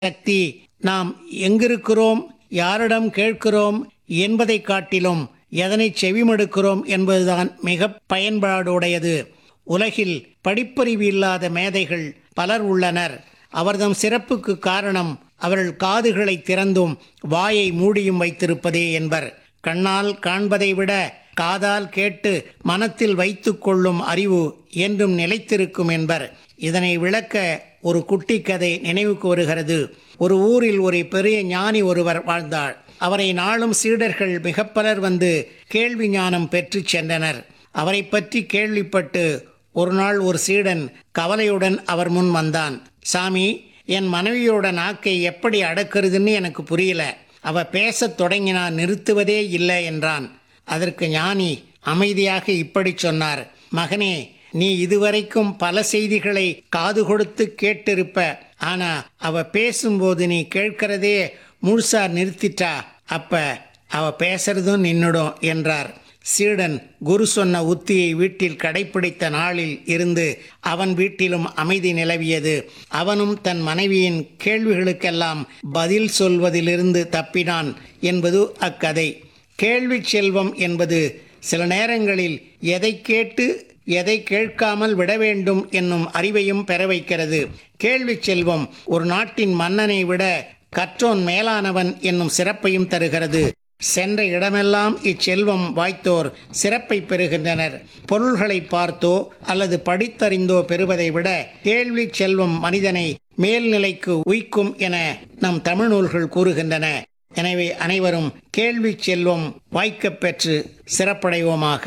சக்தி நாம் எங்கிருக்கிறோம் யாரிடம் கேட்கிறோம் என்பதைக் காட்டிலும் எதனை செவிமடுக்கிறோம் என்பதுதான் மிக பயன்பாடுடையது உலகில் படிப்பறிவு இல்லாத மேதைகள் பலர் உள்ளனர் அவர்தம் சிறப்புக்கு காரணம் அவர்கள் காதுகளை திறந்தும் வாயை மூடியும் வைத்திருப்பதே என்பர் கண்ணால் காண்பதை விட காதால் கேட்டு மனத்தில் வைத்துக் கொள்ளும் அறிவு என்றும் நிலைத்திருக்கும் என்பர் இதனை விளக்க ஒரு குட்டி கதை நினைவுக்கு வருகிறது ஒரு ஊரில் ஒரு பெரிய ஞானி ஒருவர் வாழ்ந்தார் அவரை நாளும் சீடர்கள் மிக பலர் வந்து கேள்வி ஞானம் பெற்றுச் சென்றனர் அவரை பற்றி கேள்விப்பட்டு ஒரு நாள் ஒரு சீடன் கவலையுடன் அவர் முன் வந்தான் சாமி என் மனைவியோட நாக்கை எப்படி அடக்கிறதுன்னு எனக்கு புரியல அவ பேசத் தொடங்கினா நிறுத்துவதே இல்லை என்றான் அதற்கு ஞானி அமைதியாக இப்படி சொன்னார் மகனே நீ இதுவரைக்கும் பல செய்திகளை காது கொடுத்து கேட்டிருப்ப ஆனா அவ பேசும்போது நீ கேட்கிறதே முழுசா நிறுத்திட்டா அப்ப அவ பேசுறதும் நின்னுடும் என்றார் சீடன் குரு சொன்ன உத்தியை வீட்டில் கடைப்பிடித்த நாளில் இருந்து அவன் வீட்டிலும் அமைதி நிலவியது அவனும் தன் மனைவியின் கேள்விகளுக்கெல்லாம் பதில் சொல்வதிலிருந்து தப்பினான் என்பது அக்கதை கேள்வி செல்வம் என்பது சில நேரங்களில் எதை கேட்டு எதை கேட்காமல் விட வேண்டும் என்னும் அறிவையும் பெற வைக்கிறது கேள்வி செல்வம் ஒரு நாட்டின் மன்னனை விட கற்றோன் மேலானவன் என்னும் சிறப்பையும் தருகிறது சென்ற இடமெல்லாம் இச்செல்வம் வாய்த்தோர் சிறப்பை பெறுகின்றனர் பொருள்களை பார்த்தோ அல்லது படித்தறிந்தோ பெறுவதை விட கேள்வி செல்வம் மனிதனை மேல்நிலைக்கு உய்க்கும் என நம் தமிழ் நூல்கள் கூறுகின்றன எனவே அனைவரும் கேள்வி செல்வம் வாய்க்கப் பெற்று சிறப்படைவோமாக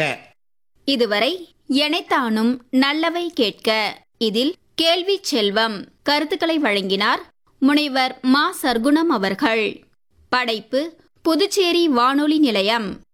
இதுவரை எனைத்தானும் நல்லவை கேட்க இதில் கேள்வி செல்வம் கருத்துக்களை வழங்கினார் முனைவர் மா சர்க்குணம் அவர்கள் படைப்பு புதுச்சேரி வானொலி நிலையம்